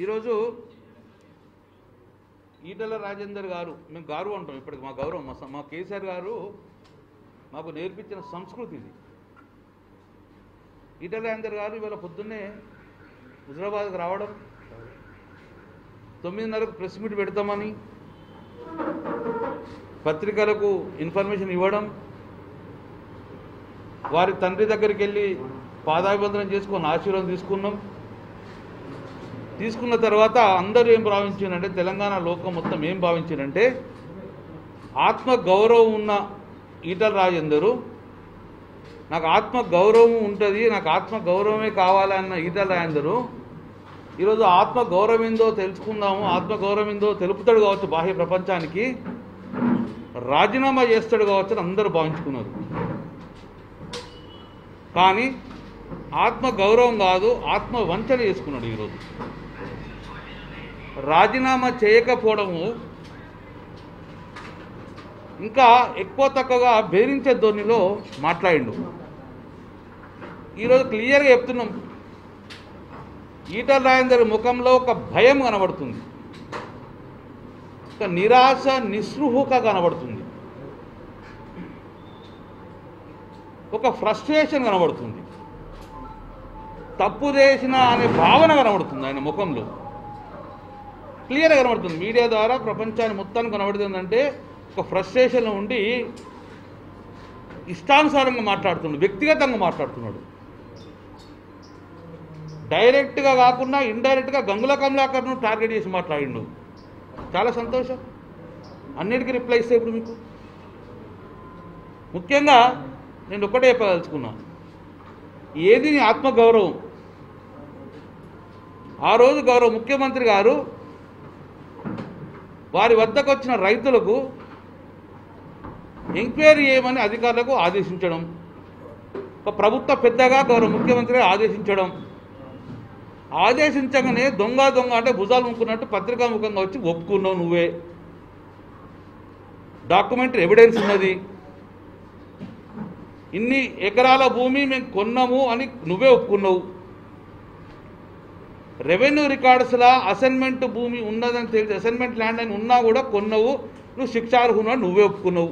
ఈరోజు ఈటల రాజేందర్ గారు మేము గారు అంటాం ఇప్పటికి మా గౌరవం మా స- మా కేసీఆర్ గారు మాకు నేర్పించిన సంస్కృతి ఇది ఈటల రాజేందర్ గారు ఇవాళ పొద్దున్నే హుజరాబాద్కి రావడం తొమ్మిదిన్నరకు ప్రెస్ మీట్ పెడతామని పత్రికలకు ఇన్ఫర్మేషన్ ఇవ్వడం వారి తండ్రి దగ్గరికి వెళ్ళి పాదాభివందనం చేసుకొని ఆశీర్వాదం తీసుకున్నాం తీసుకున్న తర్వాత అందరూ ఏం భావించారంటే తెలంగాణ లోకం మొత్తం ఏం భావించారంటే ఆత్మ గౌరవం ఉన్న ఈటల రాజేందరు నాకు ఆత్మ గౌరవం ఉంటుంది నాకు ఆత్మ గౌరవమే కావాలన్న ఈటల రాజేందరు ఈరోజు ఆత్మ గౌరవం ఏందో తెలుసుకుందాము ఆత్మ గౌరవం ఏందో తెలుపుతాడు కావచ్చు బాహ్య ప్రపంచానికి రాజీనామా చేస్తాడు కావచ్చు అని అందరూ భావించుకున్నారు కానీ ఆత్మ గౌరవం కాదు ఆత్మ వంచన చేసుకున్నాడు ఈరోజు రాజీనామా చేయకపోవడము ఇంకా ఎక్కువ తక్కువగా బెదిరించే ధోరణిలో మాట్లాడిండు ఈరోజు క్లియర్గా చెప్తున్నాం ఈటల రాజేందర్ ముఖంలో ఒక భయం కనబడుతుంది ఒక నిరాశ నిస్పృహక కనబడుతుంది ఒక ఫ్రస్ట్రేషన్ కనబడుతుంది తప్పు చేసిన అనే భావన కనబడుతుంది ఆయన ముఖంలో క్లియర్గా కనబడుతుంది మీడియా ద్వారా ప్రపంచాన్ని మొత్తానికి కనబడుతుందంటే ఒక ఫ్రస్ట్రేషన్లో ఉండి ఇష్టానుసారంగా మాట్లాడుతున్నాడు వ్యక్తిగతంగా మాట్లాడుతున్నాడు డైరెక్ట్గా కాకుండా ఇండైరెక్ట్గా గంగుల కమలాకర్ను టార్గెట్ చేసి మాట్లాడిండు చాలా సంతోషం అన్నిటికీ రిప్లై ఇస్తే ఇప్పుడు మీకు ముఖ్యంగా నేను ఒక్కటే చెప్పదలుచుకున్నా ఏది నీ ఆత్మగౌరవం ఆ రోజు గౌరవ ముఖ్యమంత్రి గారు వారి వద్దకు వచ్చిన రైతులకు ఎంక్వైరీ చేయమని అధికారులకు ఆదేశించడం ఒక ప్రభుత్వ పెద్దగా గౌరవ ముఖ్యమంత్రి ఆదేశించడం ఆదేశించగానే దొంగ దొంగ అంటే భుజాలు ముక్కున్నట్టు పత్రికాముఖంగా వచ్చి ఒప్పుకున్నావు నువ్వే డాక్యుమెంటరీ ఎవిడెన్స్ ఉన్నది ఇన్ని ఎకరాల భూమి మేము కొన్నాము అని నువ్వే ఒప్పుకున్నావు రెవెన్యూ రికార్డ్స్లా అసైన్మెంట్ భూమి ఉన్నదని తెలిసి అసైన్మెంట్ ల్యాండ్ అని ఉన్నా కూడా కొన్నావు నువ్వు శిక్షార్హున్నా నువ్వే ఒప్పుకున్నావు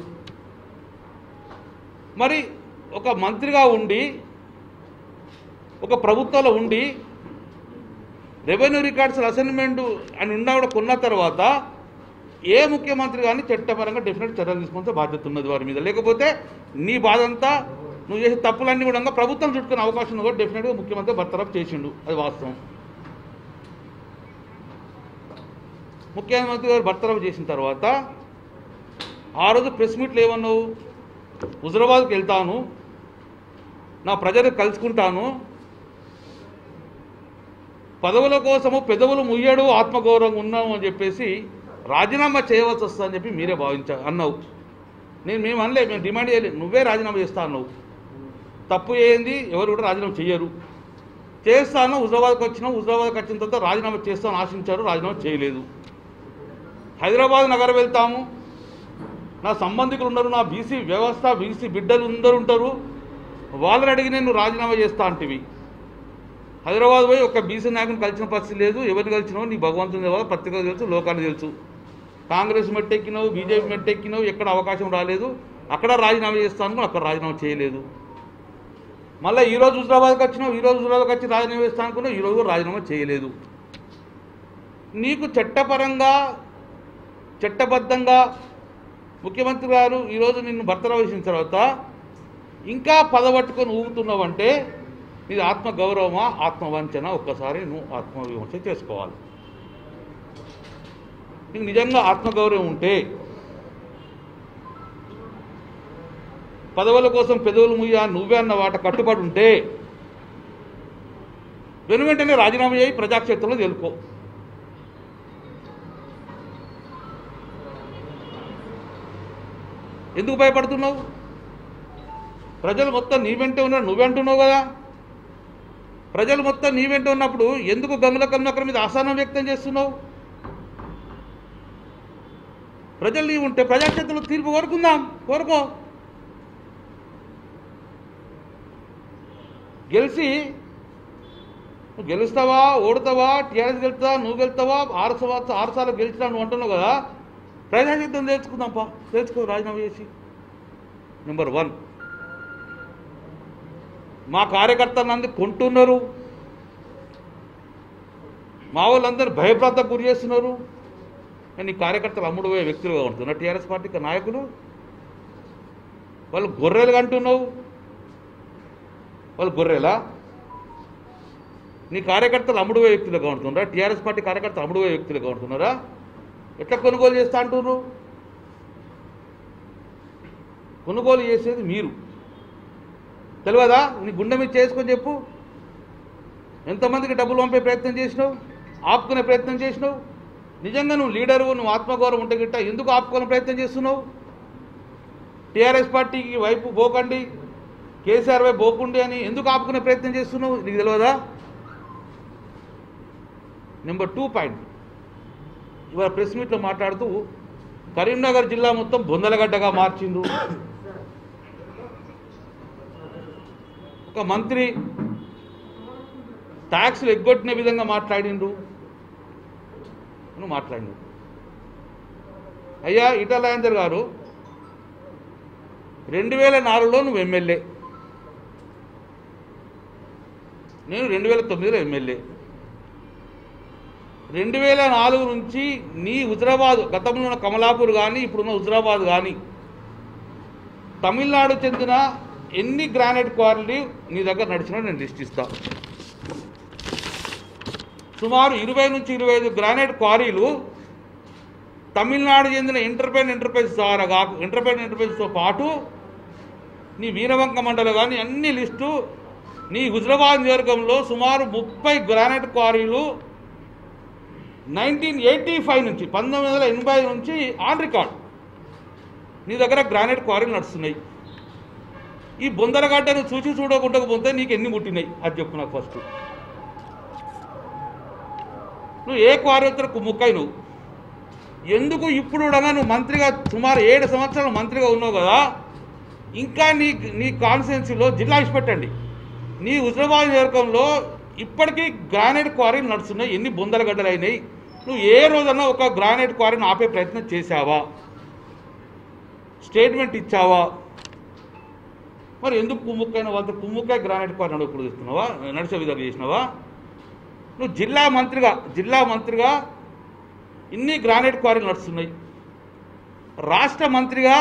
మరి ఒక మంత్రిగా ఉండి ఒక ప్రభుత్వంలో ఉండి రెవెన్యూ రికార్డ్స్ అసైన్మెంట్ అని ఉన్నా కూడా కొన్న తర్వాత ఏ ముఖ్యమంత్రి కానీ చట్టపరంగా డెఫినెట్ చర్యలు తీసుకుంటే బాధ్యత ఉన్నది వారి మీద లేకపోతే నీ బాధ అంతా నువ్వు చేసే తప్పులన్నీ కూడా ప్రభుత్వం చుట్టుకునే అవకాశం ఉంది కూడా డెఫినెట్గా ముఖ్యమంత్రి బర్తరఫ్ చేసిండు అది వాస్తవం ముఖ్యమంత్రి గారు బర్తరఫ్ చేసిన తర్వాత ఆ రోజు ప్రెస్ మీట్లు ఏమన్నావు హుజరాబాద్కి వెళ్తాను నా ప్రజలు కలుసుకుంటాను పదవుల కోసము పెదవులు ముయ్యడు ఆత్మగౌరవం ఉన్నాము అని చెప్పేసి రాజీనామా చేయవలసి వస్తుందని చెప్పి మీరే భావించా అన్నావు నేను మేము అనలే మేము డిమాండ్ చేయలేదు నువ్వే రాజీనామా చేస్తా అన్నావు తప్పు ఏంది ఎవరు కూడా రాజీనామా చేయరు చేస్తాను హుజరాబాద్కి వచ్చినావు హుజరాబాద్కి వచ్చిన తర్వాత రాజీనామా చేస్తాను ఆశించారు రాజీనామా చేయలేదు హైదరాబాద్ నగరం వెళ్తాము నా సంబంధికులు ఉన్నారు నా బీసీ వ్యవస్థ బీసీ బిడ్డలు అందరూ ఉంటారు వాళ్ళని అడిగి నేను రాజీనామా చేస్తా అంటివి హైదరాబాద్ పోయి ఒక బీసీ నాయకుని కలిసిన పరిస్థితి లేదు ఎవరిని కలిసినావు నీ భగవంతుని తెలియదు పత్రికలు తెలుసు లోకాలు తెలుసు కాంగ్రెస్ మెట్టెక్కినావు బీజేపీ మెట్టెక్కినావు ఎక్కడ అవకాశం రాలేదు అక్కడ రాజీనామా చేస్తాను అక్కడ రాజీనామా చేయలేదు మళ్ళీ ఈరోజు హుజరాబాద్కి వచ్చినావు ఈరోజు హుజరాబాద్కి వచ్చి రాజీనామా చేస్తాను అనుకున్నావు ఈరోజు కూడా రాజీనామా చేయలేదు నీకు చట్టపరంగా చట్టబద్ధంగా ముఖ్యమంత్రి గారు ఈరోజు నిన్ను భర్తరావు చేసిన తర్వాత ఇంకా పదబట్టుకొని ఊగుతున్నావంటే ఇది ఆత్మ గౌరవమా ఆత్మవంచన ఒక్కసారి నువ్వు ఆత్మవిమర్శ చేసుకోవాలి నీకు నిజంగా ఆత్మగౌరవం ఉంటే పదవుల కోసం పెదవులు ముయ్య నువ్వే అన్న వాట కట్టుబడి ఉంటే వెను వెంటనే రాజీనామా చేయి ప్రజాక్షేత్రంలో తెలుకో ఎందుకు భయపడుతున్నావు ప్రజలు మొత్తం నీ వెంటే ఉన్నారు నువ్వే అంటున్నావు కదా ప్రజలు మొత్తం నీ వెంట ఉన్నప్పుడు ఎందుకు గంగుల కమలాకర్ మీద అసహనం వ్యక్తం చేస్తున్నావు ప్రజలు నీ ఉంటే ప్రజాక్షేత్రంలో తీర్పు కోరుకుందాం కోరుకో గెలిచి నువ్వు గెలుస్తావా ఓడుతావా టీఆర్ఎస్ గెలుస్తావా నువ్వు గెలుస్తావా ఆరు సంవత్సరాలు ఆరు సార్లు గెలిచినా నువ్వు అంటున్నావు కదా ప్రజాశక్తం తెలుసుకుందాంపా తెలుసుకో రాజీనామా చేసి నెంబర్ వన్ మా కార్యకర్తలందరూ కొంటున్నారు మా వాళ్ళందరూ భయప్రాంతం గురి చేస్తున్నారు కానీ ఈ కార్యకర్తలు అమ్ముడు పోయే వ్యక్తులుగా ఉంటున్నారు టీఆర్ఎస్ పార్టీ నాయకులు వాళ్ళు గొర్రెలు అంటున్నావు వాళ్ళు గొర్రెలా నీ కార్యకర్తలు అమ్ముడు పోయే వ్యక్తులుగా ఉంటున్నారా టీఆర్ఎస్ పార్టీ కార్యకర్తలు అమ్ముడు పోయే వ్యక్తులుగా ఉంటున్నారా ఎట్లా కొనుగోలు చేస్తా అంటున్నారు కొనుగోలు చేసేది మీరు తెలియదా నీ గుండె మీద చేసుకొని చెప్పు ఎంతమందికి డబ్బులు పంపే ప్రయత్నం చేసినావు ఆపుకునే ప్రయత్నం చేసినావు నిజంగా నువ్వు లీడరు నువ్వు ఆత్మగౌరవం ఉంటే గిట్ట ఎందుకు ఆపుకునే ప్రయత్నం చేస్తున్నావు టీఆర్ఎస్ పార్టీకి వైపు పోకండి కేసీఆర్ వైపు పోకుండి అని ఎందుకు ఆపుకునే ప్రయత్నం చేస్తున్నావు నీకు తెలియదా నెంబర్ టూ పాయింట్ ఇవాళ ప్రెస్ మీట్లో మాట్లాడుతూ కరీంనగర్ జిల్లా మొత్తం బొందలగడ్డగా మార్చిండ్రు ఒక మంత్రి ట్యాక్స్లు ఎగ్గొట్టిన విధంగా మాట్లాడిండ్రు నువ్వు మాట్లాడిండు అయ్యా ఈటల రాజేందర్ గారు రెండు వేల నాలుగులో నువ్వు ఎమ్మెల్యే నేను రెండు వేల తొమ్మిదిలో ఎమ్మెల్యే రెండు వేల నాలుగు నుంచి నీ హుజరాబాద్ గతంలో ఉన్న కమలాపూర్ కానీ ఇప్పుడున్న హుజరాబాద్ కానీ తమిళనాడు చెందిన ఎన్ని గ్రానైట్ క్వారీలు నీ దగ్గర నడిచినా నేను లిస్ట్ ఇస్తా సుమారు ఇరవై నుంచి ఇరవై ఐదు గ్రానైట్ క్వారీలు తమిళనాడు చెందిన ఇంటర్పెన్ ఎంటర్ప్రైజ్ ద్వారా కాకు ఇంటర్పెన్ ఎంటర్ప్రైజ్తో పాటు నీ వీరవంక మండలం కానీ అన్ని లిస్టు నీ హుజరాబాద్ నియోజకంలో సుమారు ముప్పై గ్రానైట్ క్వారీలు నైన్టీన్ ఎయిటీ ఫైవ్ నుంచి పంతొమ్మిది వందల ఎనభై నుంచి ఆన్ రికార్డ్ నీ దగ్గర గ్రానైట్ క్వారీలు నడుస్తున్నాయి ఈ బొందరగడ్డను చూసి చూడకుండా పోతే నీకు ఎన్ని ముట్టినాయి అది చెప్పు నాకు ఫస్ట్ నువ్వు ఏ క్వారీ వచ్చిన కుమ్ముక్కాయి నువ్వు ఎందుకు ఇప్పుడు కూడా నువ్వు మంత్రిగా సుమారు ఏడు సంవత్సరాలు మంత్రిగా ఉన్నావు కదా ఇంకా నీ నీ కాన్స్టిట్యున్సీలో జిల్లా ఇచ్చిపెట్టండి నీ హుజరాబాద్ నియోజకంలో ఇప్పటికీ గ్రానైట్ క్వారీలు నడుస్తున్నాయి ఎన్ని బొందల గడ్డలు అయినాయి నువ్వు ఏ రోజన్నా ఒక గ్రానైట్ క్వారీని ఆపే ప్రయత్నం చేశావా స్టేట్మెంట్ ఇచ్చావా మరి ఎందుకు కుమ్ముక్కైన వాళ్ళతో కుమ్ముక్కాయ గ్రానైట్ క్వారీ నడుపుడు చేస్తున్నావా నడిచే విధంగా చేసినావా నువ్వు జిల్లా మంత్రిగా జిల్లా మంత్రిగా ఇన్ని గ్రానైట్ క్వారీలు నడుస్తున్నాయి రాష్ట్ర మంత్రిగా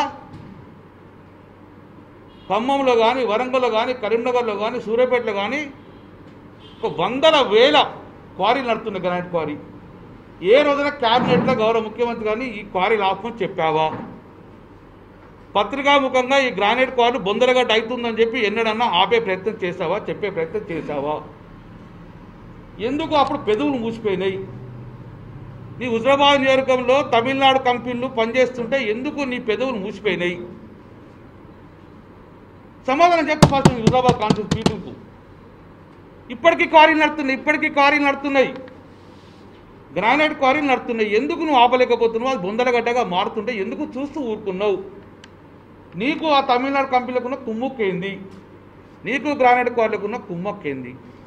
ఖమ్మంలో కానీ వరంగల్లో కానీ కరీంనగర్లో కానీ సూర్యాపేటలో కానీ ఒక వందల వేల క్వారీలు నడుతున్నాయి గ్రానైట్ క్వారీ ఏ రోజున క్యాబినెట్లో గౌరవ ముఖ్యమంత్రి కానీ ఈ క్వారీలు ఆపమని చెప్పావా పత్రికాముఖంగా ఈ గ్రానైట్ క్వారీ బొందరగడ్డ అవుతుందని చెప్పి ఎన్నడన్నా ఆపే ప్రయత్నం చేసావా చెప్పే ప్రయత్నం చేసావా ఎందుకు అప్పుడు పెదవులు మూసిపోయినాయి నీ హుజరాబాద్ నియోజకంలో తమిళనాడు కంపెనీలు పనిచేస్తుంటే ఎందుకు నీ పెదవులు మూసిపోయినాయి సమాధానం చెప్పు ఫస్ట్ నీ హుజరాబాద్ కాన్స్టిట్యూన్స్ పీపుల్కు ఇప్పటికీ క్వారీలు నడుతున్నాయి ఇప్పటికీ క్వారీలు నడుతున్నాయి గ్రానైట్ క్వారీలు నడుతున్నాయి ఎందుకు నువ్వు ఆపలేకపోతున్నావు అది బొందలగడ్డగా మారుతుంటే ఎందుకు చూస్తూ ఊరుకున్నావు నీకు ఆ తమిళనాడు కంపెనీలకు ఉన్న కుమ్ముక్కేంది నీకు గ్రానైట్ క్వారీలకు ఉన్న కుమ్మక్కేంది